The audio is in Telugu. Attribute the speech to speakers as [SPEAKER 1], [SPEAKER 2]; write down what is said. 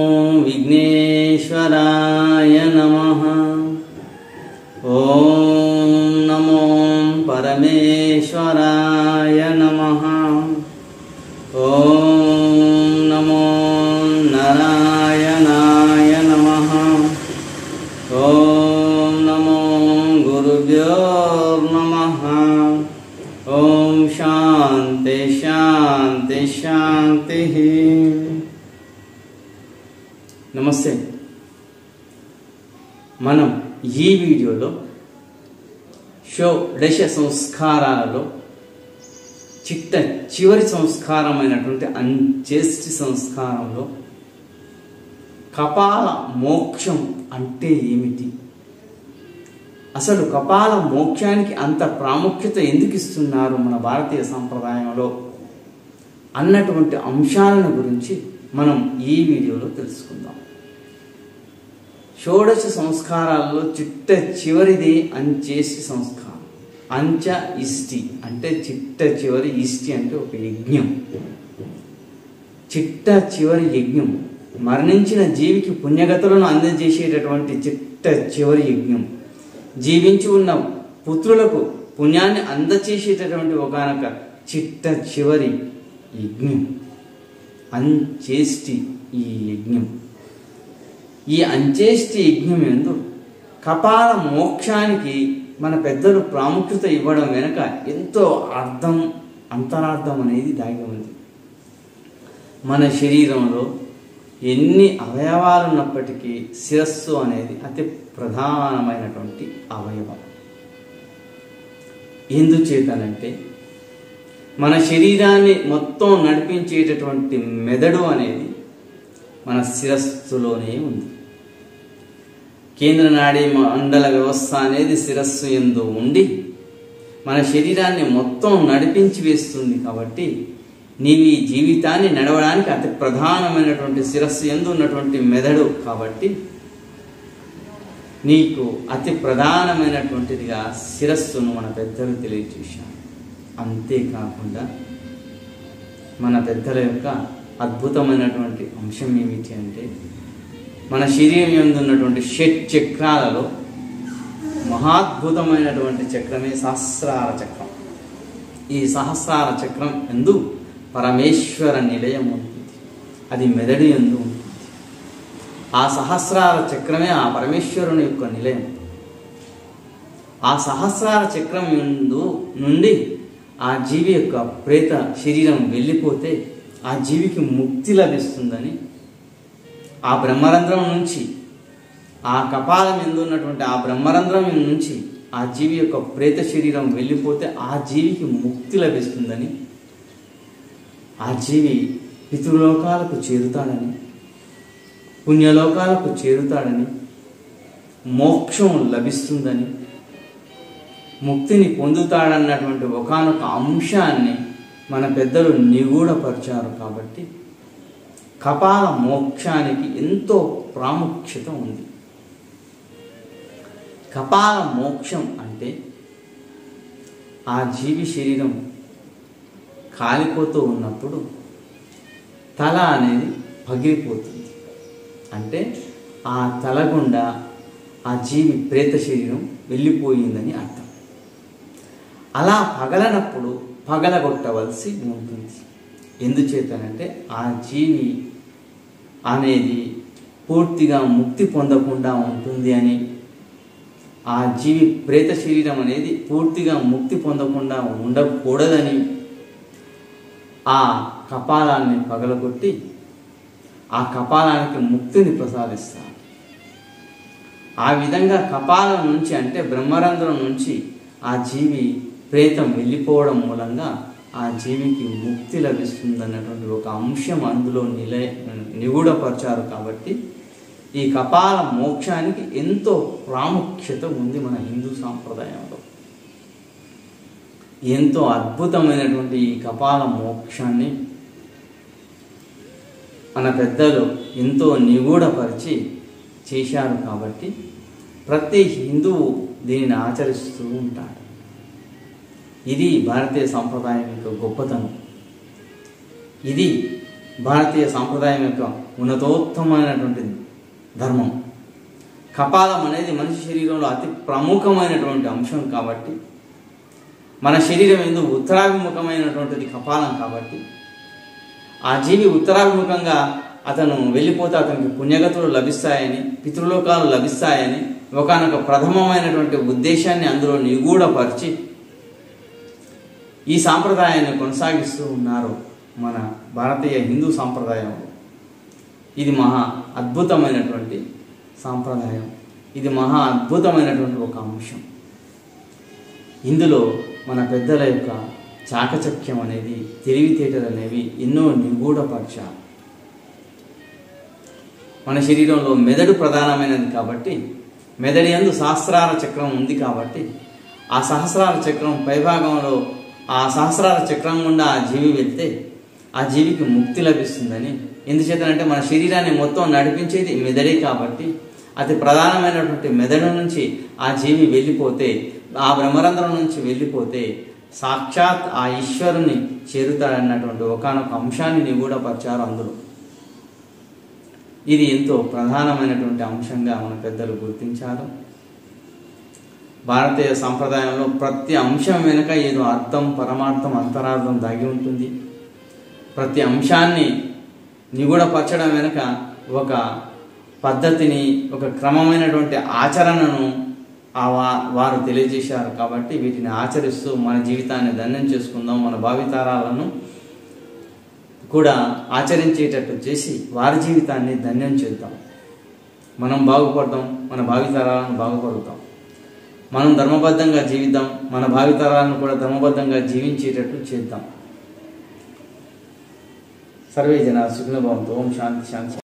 [SPEAKER 1] విఘ్నేశ్వరాయ నమ ఓం నమో పరమేశ్వరాయ నమ ఓం నమో నారాయణాయ నమ ఓం నమో గురుభ్యో నమ ఓం శాంతి శాంతి శాంతి నమస్తే మనం ఈ వీడియోలో షో దశ సంస్కారాలలో చిట్ట చివరి సంస్కారమైనటువంటి అంత్యేష్టి సంస్కారంలో కపాల మోక్షం అంటే ఏమిటి అసలు కపాల మోక్షానికి అంత ప్రాముఖ్యత ఎందుకు ఇస్తున్నారు మన భారతీయ సంప్రదాయంలో అన్నటువంటి అంశాలను గురించి మనం ఈ వీడియోలో తెలుసుకుందాం షోడశ సంస్కారాల్లో చిట్ట చివరిది అంచేసి సంస్కారం అంచ ఇష్టి అంటే చిట్ట చివరి ఇష్టి అంటే ఒక యజ్ఞం చిట్ట చివరి యజ్ఞం మరణించిన జీవికి పుణ్యగతులను అందజేసేటటువంటి చిట్ట చివరి యజ్ఞం జీవించి ఉన్న పుత్రులకు పుణ్యాన్ని అందచేసేటటువంటి ఒకనొక చిట్ట చివరి యజ్ఞం అంచేష్టి ఈ యజ్ఞం ఈ అంచేష్టి యజ్ఞం ఎందు కపాల మోక్షానికి మన పెద్దలు ప్రాముఖ్యత ఇవ్వడం వెనుక ఎంతో అర్థం అంతరార్థం అనేది దాగి ఉంది మన శరీరంలో ఎన్ని అవయవాలు ఉన్నప్పటికీ శిరస్సు అనేది అతి ప్రధానమైనటువంటి అవయవం ఎందుచేతనంటే మన శరీరాన్ని మొత్తం నడిపించేటటువంటి మెదడు అనేది మన శిరస్సులోనే ఉంది కేంద్ర నాడీ మండల వ్యవస్థ అనేది శిరస్సు ఎందు ఉండి మన శరీరాన్ని మొత్తం నడిపించి వేస్తుంది కాబట్టి నీవు ఈ జీవితాన్ని నడవడానికి అతి ప్రధానమైనటువంటి శిరస్సు ఎందు ఉన్నటువంటి మెదడు కాబట్టి నీకు అతి ప్రధానమైనటువంటిదిగా శిరస్సును మన పెద్దలు తెలియజేశారు అంతేకాకుండా మన పెద్దల యొక్క అద్భుతమైనటువంటి అంశం ఏమిటి అంటే మన శరీరం ఎందు ఉన్నటువంటి షట్ చక్రాలలో మహాద్భుతమైనటువంటి చక్రమే సహస్రార చక్రం ఈ సహస్రార చక్రం ఎందు పరమేశ్వర నిలయం ఉంటుంది అది మెదడు ఎందు ఉంటుంది ఆ సహస్రార చక్రమే ఆ పరమేశ్వరుని యొక్క నిలయం ఆ సహస్రార చక్రం ఎందు నుండి ఆ జీవి యొక్క ప్రేత శరీరం వెళ్ళిపోతే ఆ జీవికి ముక్తి లభిస్తుందని ఆ బ్రహ్మరంధ్రం నుంచి ఆ కపాలం ఎందు ఉన్నటువంటి ఆ బ్రహ్మరంధ్రం నుంచి ఆ జీవి యొక్క ప్రేత శరీరం వెళ్ళిపోతే ఆ జీవికి ముక్తి లభిస్తుందని ఆ జీవి పితృలోకాలకు చేరుతాడని పుణ్యలోకాలకు చేరుతాడని మోక్షం లభిస్తుందని ముక్తిని పొందుతాడన్నటువంటి ఒకనొక అంశాన్ని మన పెద్దలు నిగూఢపరిచారు కాబట్టి కపాల మోక్షానికి ఎంతో ప్రాముఖ్యత ఉంది కపాల మోక్షం అంటే ఆ జీవి శరీరం కాలిపోతూ ఉన్నప్పుడు తల అనేది పగిలిపోతుంది అంటే ఆ తల గుండా ఆ జీవి ప్రేత శరీరం వెళ్ళిపోయిందని అర్థం అలా పగలనప్పుడు పగలగొట్టవలసి ఉంటుంది ఎందుచేతనంటే ఆ జీవి అనేది పూర్తిగా ముక్తి పొందకుండా ఉంటుంది అని ఆ జీవి ప్రేత శరీరం అనేది పూర్తిగా ముక్తి పొందకుండా ఉండకూడదని ఆ కపాలాన్ని పగలగొట్టి ఆ కపాలానికి ముక్తిని ప్రసాదిస్తారు ఆ విధంగా కపాలం నుంచి అంటే బ్రహ్మరంధ్రం నుంచి ఆ జీవి ప్రేతం వెళ్ళిపోవడం మూలంగా ఆ జీవికి ముక్తి లభిస్తుందన్నటువంటి ఒక అంశం అందులో నిల నిగూఢపరిచారు కాబట్టి ఈ కపాల మోక్షానికి ఎంతో ప్రాముఖ్యత ఉంది మన హిందూ సాంప్రదాయంలో ఎంతో అద్భుతమైనటువంటి ఈ కపాల మోక్షాన్ని మన పెద్దలు ఎంతో నిగూఢపరిచి చేశారు కాబట్టి ప్రతి హిందువు దీనిని ఆచరిస్తూ ఉంటాడు ఇది భారతీయ సంప్రదాయం యొక్క గొప్పతనం ఇది భారతీయ సాంప్రదాయం యొక్క ఉన్నతోత్తమైనటువంటి ధర్మం కపాలం అనేది మనిషి శరీరంలో అతి ప్రముఖమైనటువంటి అంశం కాబట్టి మన శరీరం ఎందుకు ఉత్తరాభిముఖమైనటువంటిది కపాలం కాబట్టి ఆ జీవి ఉత్తరాభిముఖంగా అతను వెళ్ళిపోతే అతనికి పుణ్యగతులు లభిస్తాయని పితృలోకాలు లభిస్తాయని ఒకనొక ప్రథమమైనటువంటి ఉద్దేశాన్ని అందులో నిగూఢపరిచి ఈ సాంప్రదాయాన్ని కొనసాగిస్తూ ఉన్నారు మన భారతీయ హిందూ సాంప్రదాయంలో ఇది మహా అద్భుతమైనటువంటి సాంప్రదాయం ఇది మహా అద్భుతమైనటువంటి ఒక అంశం ఇందులో మన పెద్దల యొక్క చాకచక్యం అనేది తెలివితేటలు అనేవి ఎన్నో నిగూఢపరిచారు మన శరీరంలో మెదడు ప్రధానమైనది కాబట్టి మెదడి అందు సహస్రార చక్రం ఉంది కాబట్టి ఆ సహస్రార చక్రం పైభాగంలో ఆ సహస్రార చక్రం గుండా ఆ జీవి వెళ్తే ఆ జీవికి ముక్తి లభిస్తుందని ఎందుచేతనంటే మన శరీరాన్ని మొత్తం నడిపించేది మెదడే కాబట్టి అతి ప్రధానమైనటువంటి మెదడు నుంచి ఆ జీవి వెళ్ళిపోతే ఆ బ్రహ్మరంధ్రం నుంచి వెళ్ళిపోతే సాక్షాత్ ఆ ఈశ్వరుని చేరుతాడన్నటువంటి ఒకనొక అంశాన్ని నిగూఢపరిచారు అందులో ఇది ఎంతో ప్రధానమైనటువంటి అంశంగా మన పెద్దలు గుర్తించారు భారతీయ సంప్రదాయంలో ప్రతి అంశం వెనుక ఏదో అర్థం పరమార్థం అంతరార్థం దాగి ఉంటుంది ప్రతి అంశాన్ని నిగూఢపరచడం వెనుక ఒక పద్ధతిని ఒక క్రమమైనటువంటి ఆచరణను ఆ వా- వారు తెలియజేశారు కాబట్టి వీటిని ఆచరిస్తూ మన జీవితాన్ని ధన్యం చేసుకుందాం మన భావితారాలను కూడా ఆచరించేటట్టు చేసి వారి జీవితాన్ని ధన్యం చేద్దాం మనం బాగుపడదాం మన భావితరాలను బాగుపడుతాం మనం ధర్మబద్ధంగా జీవిద్దాం మన భావితరాలను కూడా ధర్మబద్ధంగా జీవించేటట్టు చేద్దాం సర్వే జన సుఖినభవంతో ఓం శాంతి శాంతి